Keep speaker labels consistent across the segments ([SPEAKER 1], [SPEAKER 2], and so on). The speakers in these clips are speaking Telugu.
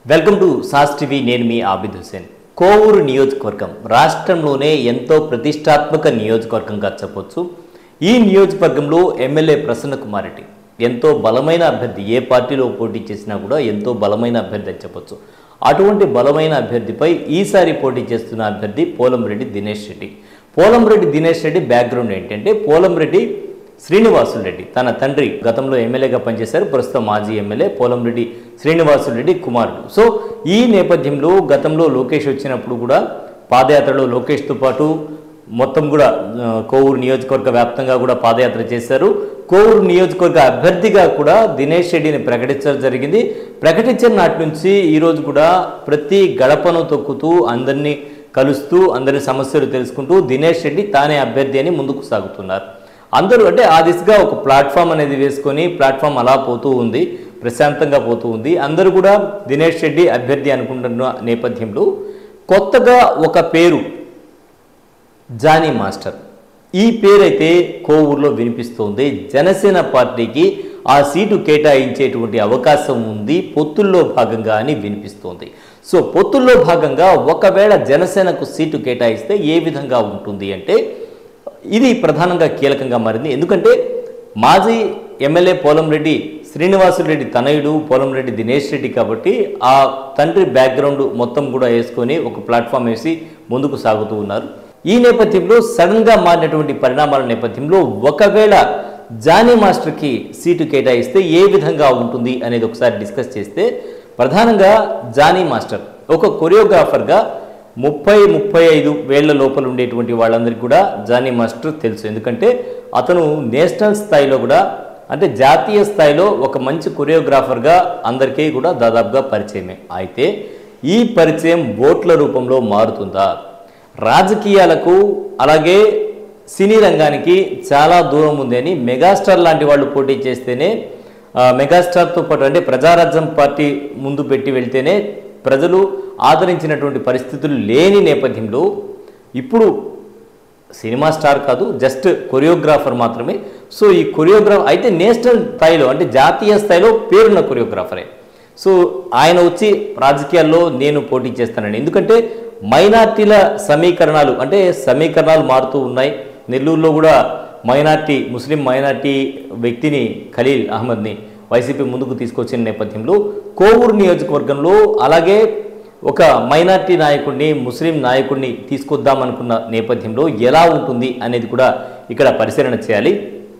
[SPEAKER 1] వెల్కమ్ టు సాస్ టీవీ నేను మీ ఆబిద్ హుసేన్ కోవూరు నియోజకవర్గం రాష్ట్రంలోనే ఎంతో ప్రతిష్టాత్మక నియోజకవర్గంగా చెప్పొచ్చు ఈ నియోజకవర్గంలో ఎమ్మెల్యే ప్రసన్న కుమార్ రెడ్డి ఎంతో బలమైన అభ్యర్థి ఏ పార్టీలో పోటీ చేసినా కూడా ఎంతో బలమైన అభ్యర్థి అని చెప్పొచ్చు అటువంటి బలమైన అభ్యర్థిపై ఈసారి పోటీ చేస్తున్న అభ్యర్థి పోలంరెడ్డి దినేష్ రెడ్డి పోలంరెడ్డి దినేష్ రెడ్డి బ్యాక్గ్రౌండ్ ఏంటంటే పోలంరెడ్డి శ్రీనివాసులు రెడ్డి తన తండ్రి గతంలో ఎమ్మెల్యేగా పనిచేశారు ప్రస్తుతం మాజీ ఎమ్మెల్యే పోలంరెడ్డి శ్రీనివాసులు రెడ్డి కుమారుడు సో ఈ నేపథ్యంలో గతంలో లోకేష్ వచ్చినప్పుడు కూడా పాదయాత్రలో లోకేష్తో పాటు మొత్తం కూడా ఆ, కోవూరు నియోజకవర్గ వ్యాప్తంగా కూడా పాదయాత్ర చేశారు కోవూరు నియోజకవర్గ అభ్యర్థిగా కూడా దినేష్ రెడ్డిని ప్రకటించడం జరిగింది ప్రకటించిన నాటి నుంచి ఈరోజు కూడా ప్రతి గడపను తొక్కుతూ అందరినీ కలుస్తూ అందరి సమస్యలు తెలుసుకుంటూ దినేష్ రెడ్డి తానే అభ్యర్థి అని ముందుకు సాగుతున్నారు అందరూ అంటే ఆ దిశగా ఒక ప్లాట్ఫామ్ అనేది వేసుకొని ప్లాట్ఫామ్ అలా పోతూ ఉంది ప్రశాంతంగా పోతూ ఉంది అందరూ కూడా దినేష్ రెడ్డి అభ్యర్థి అనుకుంటున్న నేపథ్యంలో కొత్తగా ఒక పేరు జానీ మాస్టర్ ఈ పేరైతే కోవూరులో వినిపిస్తోంది జనసేన పార్టీకి ఆ సీటు కేటాయించేటువంటి అవకాశం ఉంది పొత్తుల్లో భాగంగా అని వినిపిస్తోంది సో పొత్తుల్లో భాగంగా ఒకవేళ జనసేనకు సీటు కేటాయిస్తే ఏ విధంగా ఉంటుంది అంటే ఇది ప్రధానంగా కీలకంగా మారింది ఎందుకంటే మాజీ ఎమ్మెల్యే పోలంరెడ్డి శ్రీనివాసులరెడ్డి తనయుడు పోలంరెడ్డి దినేష్ రెడ్డి కాబట్టి ఆ తండ్రి బ్యాక్గ్రౌండ్ మొత్తం కూడా వేసుకొని ఒక ప్లాట్ఫామ్ వేసి ముందుకు సాగుతూ ఉన్నారు ఈ నేపథ్యంలో సడన్గా మారినటువంటి పరిణామాల నేపథ్యంలో ఒకవేళ జానీ మాస్టర్కి సీటు కేటాయిస్తే ఏ విధంగా ఉంటుంది అనేది ఒకసారి డిస్కస్ చేస్తే ప్రధానంగా జానీ మాస్టర్ ఒక కొరియోగ్రాఫర్గా ముప్పై ముప్పై ఐదు వేళ్ల లోపల ఉండేటువంటి వాళ్ళందరికీ కూడా జానీ మాస్టర్ తెలుసు ఎందుకంటే అతను నేషనల్ స్థాయిలో కూడా అంటే జాతీయ స్థాయిలో ఒక మంచి కొరియోగ్రాఫర్గా అందరికీ కూడా దాదాపుగా పరిచయమే అయితే ఈ పరిచయం ఓట్ల రూపంలో మారుతుందా రాజకీయాలకు అలాగే సినీ రంగానికి చాలా దూరం ఉంది అని మెగాస్టార్ లాంటి వాళ్ళు పోటీ చేస్తేనే ఆ, మెగాస్టార్తో పాటు అంటే ప్రజారాజ్యం పార్టీ ముందు పెట్టి వెళ్తేనే ప్రజలు ఆదరించినటువంటి పరిస్థితులు లేని నేపథ్యంలో ఇప్పుడు సినిమా స్టార్ కాదు జస్ట్ కొరియోగ్రాఫర్ మాత్రమే సో ఈ కొరియోగ్రాఫ్ అయితే నేషనల్ స్థాయిలో అంటే జాతీయ స్థాయిలో పేరున్న కొరియోగ్రాఫరే సో ఆయన వచ్చి రాజకీయాల్లో నేను పోటీ చేస్తానండి ఎందుకంటే మైనార్టీల సమీకరణాలు అంటే సమీకరణాలు మారుతూ ఉన్నాయి నెల్లూరులో కూడా మైనార్టీ ముస్లిం మైనార్టీ వ్యక్తిని ఖలీల్ అహ్మద్ని వైసీపీ ముందుకు తీసుకొచ్చిన నేపథ్యంలో కోవూరు నియోజకవర్గంలో అలాగే ఒక మైనార్టీ నాయకుడిని ముస్లిం నాయకుడిని తీసుకొద్దామనుకున్న నేపథ్యంలో ఎలా ఉంటుంది అనేది కూడా ఇక్కడ పరిశీలన చేయాలి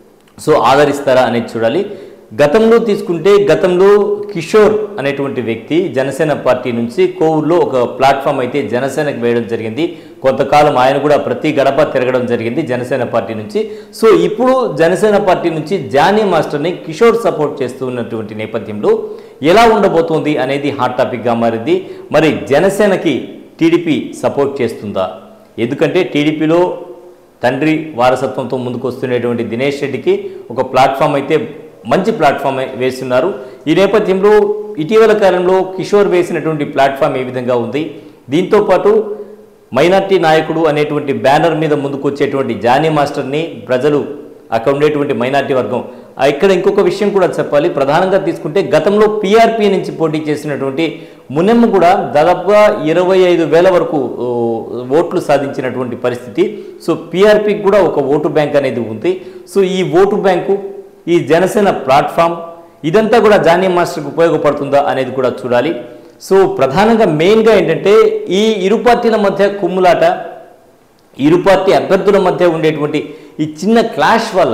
[SPEAKER 1] సో ఆదరిస్తారా అనేది చూడాలి గతంలో తీసుకుంటే గతంలో కిషోర్ అనేటువంటి వ్యక్తి జనసేన పార్టీ నుంచి కోవూరులో ఒక ప్లాట్ఫామ్ అయితే జనసేనకు వేయడం జరిగింది కొంతకాలం ఆయన కూడా ప్రతి గడప తిరగడం జరిగింది జనసేన పార్టీ నుంచి సో ఇప్పుడు జనసేన పార్టీ నుంచి జానీ మాస్టర్ని కిషోర్ సపోర్ట్ చేస్తున్నటువంటి నేపథ్యంలో ఎలా ఉండబోతోంది అనేది హాట్ టాపిక్గా మారింది మరి జనసేనకి టీడీపీ సపోర్ట్ చేస్తుందా ఎందుకంటే టీడీపీలో తండ్రి వారసత్వంతో ముందుకు వస్తున్నటువంటి దినేష్ రెడ్డికి ఒక ప్లాట్ఫామ్ అయితే మంచి ప్లాట్ఫామ్ వేస్తున్నారు ఈ నేపథ్యంలో ఇటీవల కాలంలో కిషోర్ వేసినటువంటి ప్లాట్ఫామ్ ఏ విధంగా ఉంది దీంతో పాటు మైనార్టీ నాయకుడు అనేటువంటి బ్యానర్ మీద ముందుకు వచ్చేటువంటి జానీ మాస్టర్ని ప్రజలు అక్కడ ఉండేటువంటి మైనార్టీ వర్గం ఆ, ఇక్కడ ఇంకొక విషయం కూడా చెప్పాలి ప్రధానంగా తీసుకుంటే గతంలో పీఆర్పీ నుంచి పోటీ చేసినటువంటి మునెమ్మ కూడా దాదాపుగా ఇరవై ఐదు వేల వరకు ఓ, ఓట్లు సాధించినటువంటి పరిస్థితి సో పీఆర్పీకి కూడా ఒక ఓటు బ్యాంక్ అనేది ఉంది సో ఈ ఓటు బ్యాంకు ఈ జనసేన ప్లాట్ఫామ్ ఇదంతా కూడా జానీ మాస్టర్కి ఉపయోగపడుతుందా అనేది కూడా చూడాలి సో ప్రధానంగా మెయిన్గా ఏంటంటే ఈ ఇరు పార్టీల మధ్య కుమ్ములాట ఇరు పార్టీ అభ్యర్థుల మధ్య ఉండేటువంటి ఈ చిన్న క్లాష్ వల్ల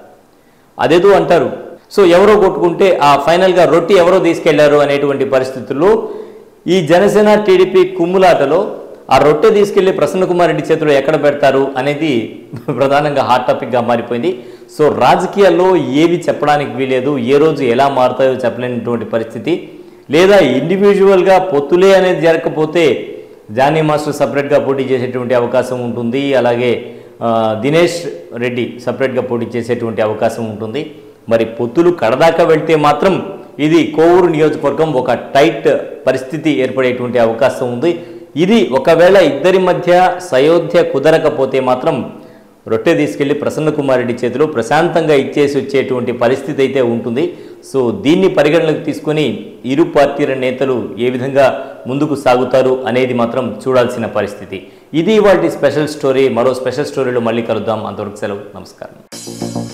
[SPEAKER 1] అదేదో అంటారు సో ఎవరో కొట్టుకుంటే ఆ ఫైనల్గా రొట్టి ఎవరో తీసుకెళ్లారు అనేటువంటి పరిస్థితుల్లో ఈ జనసేన టీడీపీ కుమ్ములాటలో ఆ రొట్టె తీసుకెళ్లి ప్రసన్న కుమార్ రెడ్డి చేతిలో ఎక్కడ పెడతారు అనేది ప్రధానంగా హాట్ టాపిక్గా మారిపోయింది సో రాజకీయాల్లో ఏవి చెప్పడానికి వీలేదు ఏ రోజు ఎలా మారుతాయో చెప్పలేనటువంటి పరిస్థితి లేదా ఇండివిజువల్గా పొత్తులే అనేది జరగకపోతే జానీ మాస్టర్ సపరేట్గా పోటీ చేసేటువంటి అవకాశం ఉంటుంది అలాగే ఆ, దినేష్ రెడ్డి సపరేట్గా పోటీ చేసేటువంటి అవకాశం ఉంటుంది మరి పొత్తులు కడదాకా వెళ్తే మాత్రం ఇది కోవూరు నియోజకవర్గం ఒక టైట్ పరిస్థితి ఏర్పడేటువంటి అవకాశం ఉంది ఇది ఒకవేళ ఇద్దరి మధ్య సయోధ్య కుదరకపోతే మాత్రం రొట్టె తీసుకెళ్లి ప్రసన్న కుమార్ రెడ్డి చేతిలో ప్రశాంతంగా ఇచ్చేసి వచ్చేటువంటి పరిస్థితి అయితే ఉంటుంది సో దీన్ని పరిగణలోకి తీసుకొని ఇరు పార్టీల నేతలు ఏ విధంగా ముందుకు సాగుతారు అనేది మాత్రం చూడాల్సిన పరిస్థితి ఇది వాటి స్పెషల్ స్టోరీ మరో స్పెషల్ స్టోరీలో మళ్ళీ కలుద్దాం అంతవరకు సెలవు నమస్కారం